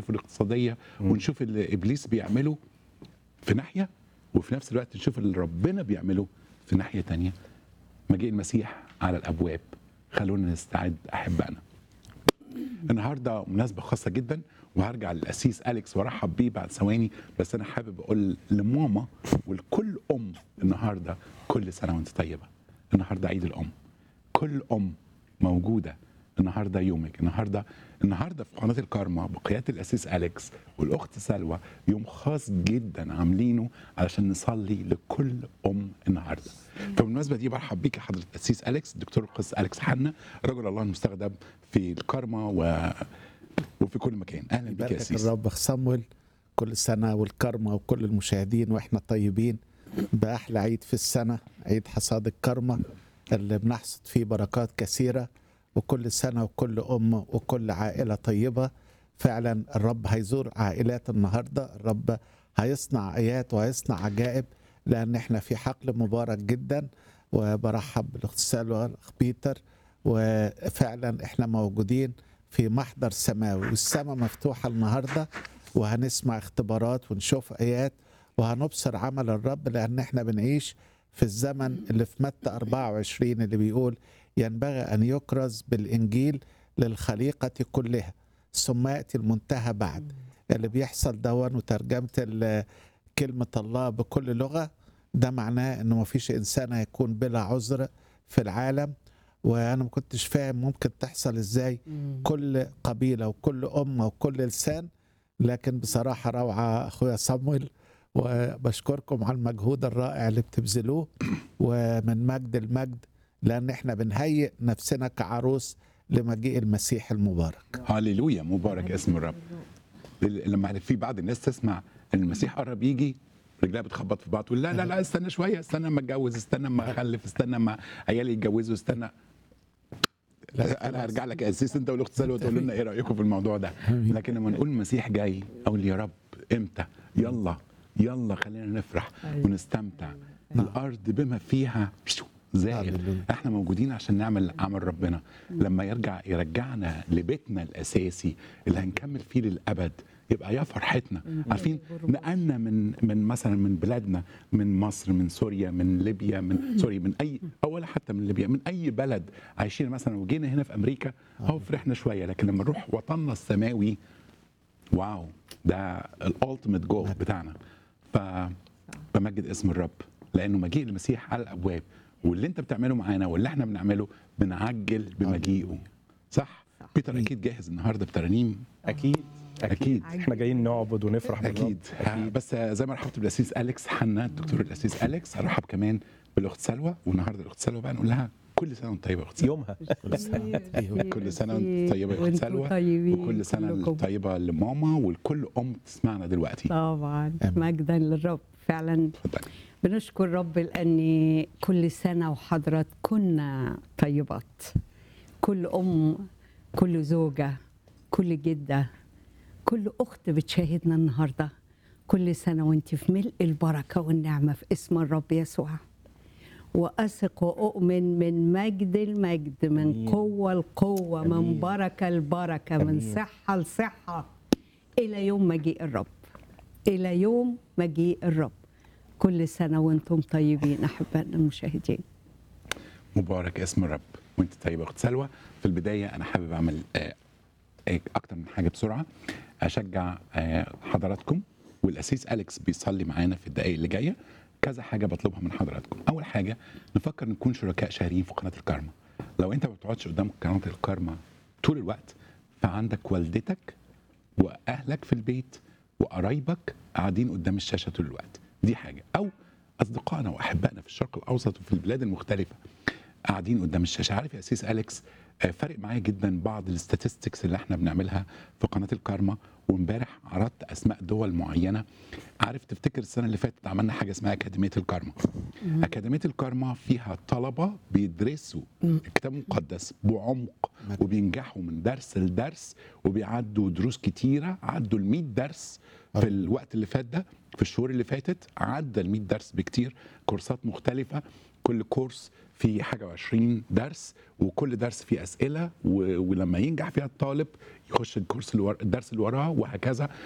الظروف الاقتصاديه ونشوف اللي ابليس بيعمله في ناحيه وفي نفس الوقت نشوف اللي ربنا بيعمله في ناحيه تانية مجيء المسيح على الابواب خلونا نستعد احبائنا النهارده مناسبه خاصه جدا وهرجع للاسيس اليكس وارحب بيه بعد ثواني بس انا حابب اقول لماما ولكل ام النهارده كل سنه وانت طيبه النهارده عيد الام كل ام موجوده النهارده يومك النهارده النهارده في قناه الكارما بقياده الاسيس اليكس والاخت سلوى يوم خاص جدا عاملينه علشان نصلي لكل ام النهارده فبالمناسبه دي برحب بيك يا حضره الاسيس اليكس الدكتور القس اليكس حنا رجل الله المستخدم في الكارما و... وفي كل مكان اهلا بيك يا بارك اسيس الرب صمويل كل سنة والكرمة وكل المشاهدين واحنا طيبين بأحلى عيد في السنة عيد حصاد الكرمة اللي بنحصد فيه بركات كثيرة وكل سنة وكل أم وكل عائلة طيبة فعلا الرب هيزور عائلات النهاردة الرب هيصنع آيات وهيصنع عجائب لأن احنا في حقل مبارك جدا وبرحب بالأخت سلوى الأخ بيتر وفعلا احنا موجودين في محضر سماوي والسماء مفتوحة النهاردة وهنسمع اختبارات ونشوف آيات وهنبصر عمل الرب لأن احنا بنعيش في الزمن اللي في متى 24 اللي بيقول ينبغي أن يكرز بالإنجيل للخليقة كلها ثم يأتي المنتهى بعد اللي بيحصل دون وترجمة ال- كلمة الله بكل لغة ده معناه انه مفيش انسان هيكون بلا عذر في العالم وانا ما كنتش فاهم ممكن تحصل ازاي كل قبيله وكل امه وكل لسان لكن بصراحه روعه اخويا صمويل وبشكركم على المجهود الرائع اللي بتبذلوه ومن مجد المجد لان احنا بنهيئ نفسنا كعروس لمجيء المسيح المبارك هللويا مبارك اسم الرب لل- لما في بعض الناس تسمع ان المسيح قرب يجي رجلها بتخبط في بعض تقول لا لا لا استنى شويه استنى اما اتجوز استنى اما اخلف استنى اما عيالي يتجوزوا استنى لا، انا هرجع لك يا اسيس انت والاخت سلوى تقول لنا ايه رايكم في الموضوع ده لكن لما نقول المسيح جاي اقول يا رب امتى يلا يلا خلينا نفرح ونستمتع الارض بما فيها زائل هللويا. احنا موجودين عشان نعمل عمل ربنا لما يرجع يرجعنا لبيتنا الاساسي اللي هنكمل فيه للابد يبقى يا فرحتنا عارفين نقلنا من من مثلا من بلادنا من مصر من سوريا من ليبيا من سوري من اي او ولا حتى من ليبيا من اي بلد عايشين مثلا وجينا هنا في امريكا اهو فرحنا شويه لكن لما نروح وطننا السماوي واو ده الالتيميت جول بتاعنا ف بمجد اسم الرب لانه مجيء المسيح على الابواب واللي انت بتعمله معانا واللي احنا بنعمله بنعجل بمجيئه صح بيتر اكيد جاهز النهارده بترانيم اكيد أكيد. احنا جايين نعبد ونفرح بالرب. اكيد آه، بس زي ما رحبت بالاسيس اليكس حنا الدكتور الاسيس اليكس هرحب كمان بالاخت سلوى والنهارده الاخت سلوى بقى نقول لها كل سنه وانت طيبه يا اخت سلوى يومها كل سنه وانت طيبه يا اخت سلوى طيبين وكل سنه كلكم. طيبه لماما ولكل ام تسمعنا دلوقتي طبعا آمين. مجدا للرب فعلا اتفضلي بنشكر رب لان كل سنه وحضرات كنا طيبات كل ام كل زوجه كل جده كل اخت بتشاهدنا النهارده كل سنه وانت في ملء البركه والنعمه في اسم الرب يسوع واثق واؤمن من مجد المجد من أمين. قوه لقوه من أمين. بركه لبركه من أمين. صحه لصحه الى يوم مجيء الرب الى يوم مجيء الرب كل سنه وانتم طيبين احبائنا المشاهدين مبارك اسم الرب وانت طيبه اخت سلوى في البدايه انا حابب اعمل آه، آه، اكتر من حاجه بسرعه اشجع آه، حضراتكم والاسيس اليكس بيصلي معانا في الدقائق اللي جايه كذا حاجه بطلبها من حضراتكم اول حاجه نفكر نكون شركاء شهريين في قناه الكارما لو انت ما بتقعدش قدام قناه الكارما طول الوقت فعندك والدتك واهلك في البيت وقرايبك قاعدين قدام الشاشه طول الوقت دي حاجه او اصدقائنا واحبائنا في الشرق الاوسط وفي البلاد المختلفه قاعدين قدام الشاشه عارف يا اسيس اليكس آه، فارق معايا جدا بعض الاستاتستكس اللي احنا بنعملها في قناه الكارما وامبارح عرضت اسماء دول معينه عارف تفتكر السنه اللي فاتت عملنا حاجه اسمها اكاديميه الكارما اكاديميه الكارما فيها طلبه بيدرسوا الكتاب المقدس بعمق وبينجحوا من درس لدرس وبيعدوا دروس كتيره عدوا ال 100 درس في الوقت اللي فات ده في الشهور اللي فاتت عدى ال 100 درس بكتير كورسات مختلفه كل كورس فيه حاجه وعشرين درس وكل درس فيه اسئله و- ولما ينجح فيها الطالب يخش الكورس اللي ور- الدرس اللي وراه وهكذا